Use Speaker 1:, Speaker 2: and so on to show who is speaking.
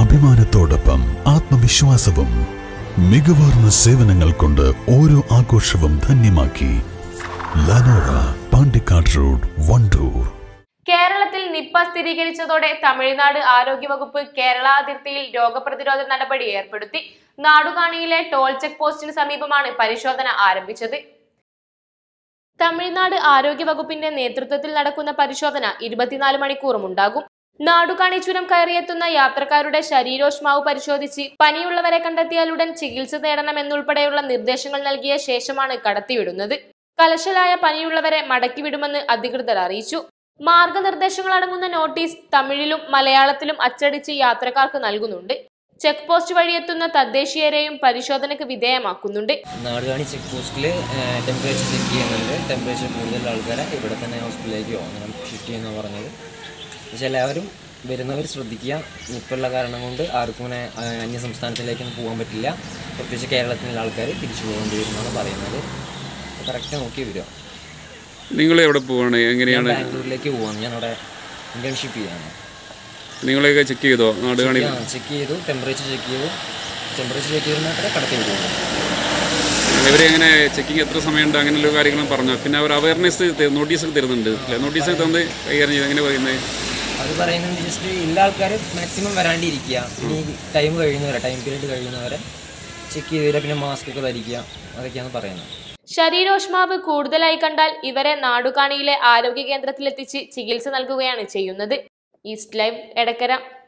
Speaker 1: അഭിമാനത്തോടൊപ്പം ആത്മവിശ്വാസവും മികവാർന്ന സേവനങ്ങൾ കൊണ്ട് ഓരോ ആഘോഷവും ധന്യമാക്കി ലനോറ പാണ്ടിക്കാട് റോഡ് വണ്ടൂർ
Speaker 2: കേരളത്തിൽ നിപ്പ സ്ഥിരീകരിച്ചതോടെ തമിഴ്നാട് ആരോഗ്യവകുപ്പ് കേരള അതിർത്തിയിൽ രോഗപ്രതിരോധ നടപടി ഏർപ്പെടുത്തി നാടുകാണിയിലെ ടോൾ ചെക്ക് പോസ്റ്റിന് സമീപമാണ് പരിശോധന ആരംഭിച്ചത് തമിഴ്നാട് ആരോഗ്യവകുപ്പിന്റെ നേതൃത്വത്തിൽ നടക്കുന്ന പരിശോധന ഇരുപത്തിനാല് മണിക്കൂറും ഉണ്ടാകും നാടുകാണി ചുരം കയറിയെത്തുന്ന യാത്രക്കാരുടെ ശരീരോഷ്മാവ് പരിശോധിച്ച് പനിയുള്ളവരെ കണ്ടെത്തിയാലുടൻ ചികിത്സ നേടണമെന്നുൾപ്പെടെയുള്ള നിർദ്ദേശങ്ങൾ നൽകിയ ശേഷമാണ് കടത്തിവിടുന്നത് കലശലായ പനിയുള്ളവരെ മടക്കിവിടുമെന്ന് അധികൃതർ അറിയിച്ചു മാർഗനിർദ്ദേശങ്ങൾ അടങ്ങുന്ന നോട്ടീസ് തമിഴിലും മലയാളത്തിലും അച്ചടിച്ച് യാത്രക്കാർക്ക് നൽകുന്നുണ്ട് ചെക്ക് പോസ്റ്റ് വഴിയെത്തുന്ന തദ്ദേശീയരെയും പരിശോധനയ്ക്ക് വിധേയമാക്കുന്നുണ്ട്
Speaker 3: നാടുകാണി ചെക്ക് പോസ്റ്റിൽ ടെമ്പറേച്ചർ ചെക്ക് ചെയ്യുന്നുണ്ട് ടെമ്പറേച്ചർ കൂടുതൽ ആൾക്കാരെ ഇവിടെ തന്നെ ഹോസ്പിറ്റലിലേക്കോ അങ്ങനെ ഷിഫ്റ്റ് ചെയ്യുന്ന പറഞ്ഞത് പക്ഷെ എല്ലാവരും വരുന്നവർ ശ്രദ്ധിക്കുക നിപ്പുള്ള കാരണം കൊണ്ട് ആർക്കും ഇങ്ങനെ ആ, അന്യ സംസ്ഥാനത്തിലേക്കൊന്നും പോകാൻ പറ്റില്ല പ്രത്യേകിച്ച് കേരളത്തിലുള്ള ആൾക്കാർ തിരിച്ചു പോകേണ്ടി വരുമെന്നാണ് പറയുന്നത് കറക്റ്റ് നോക്കി വരിക
Speaker 4: നിങ്ങൾ എവിടെ പോവാണ്
Speaker 3: ഞാൻ
Speaker 4: എങ്ങനെയാണ്
Speaker 3: ബാംഗ്ലൂരിലേക്ക് പോവാണ് ഞാൻ അവിടെ ഇന്റേൺഷിപ്പ് ചെയ്യാണ്
Speaker 4: നിങ്ങളെയൊക്കെ ചെക്ക് ചെയ്തോ നാട് കാണി
Speaker 3: ചെക്ക് ചെയ്തു ടെമ്പറേച്ചർ ചെക്ക് ചെയ്തു ടെമ്പറേച്ചർ ചെക്ക് ചെയ്ത് മാത്രമേ കടത്തി വിടുള്ളൂ
Speaker 4: ഇവരെ എങ്ങനെ ചെക്കിങ് എത്ര സമയമുണ്ട് അങ്ങനെയുള്ള കാര്യങ്ങളും പറഞ്ഞു പിന്നെ അവർ അവയർനെസ് നോട്ടീസ് തരുന്നുണ്ട് അല്ലെ നോട്ടീസ് തന്ന് കൈകാര്യം ചെയ്ത് എങ്ങനെ പറയുന്നത്
Speaker 3: അത് പറയുന്നത് ജസ്റ്റ് ഉള്ള ആൾക്കാർ മാക്സിമം വരാണ്ടിരിക്കുക ഇനി ടൈം കഴിയുന്നവരെ ടൈം പീരീഡ് കഴിയുന്നവരെ ചെക്ക് ചെയ്ത് തരിക പിന്നെ മാസ്ക് ഒക്കെ ധരിക്കുക അതൊക്കെയാണ് പറയുന്നത്
Speaker 2: ശരീരോഷ്മാവ് കൂടുതലായി കണ്ടാൽ ഇവരെ നാടുകാണിയിലെ ആരോഗ്യ കേന്ദ്രത്തിലെത്തിച്ച് ചികിത്സ നൽകുകയാണ് ചെയ്യുന്നത് ഈസ്റ്റ് ലൈവ് എടക്കര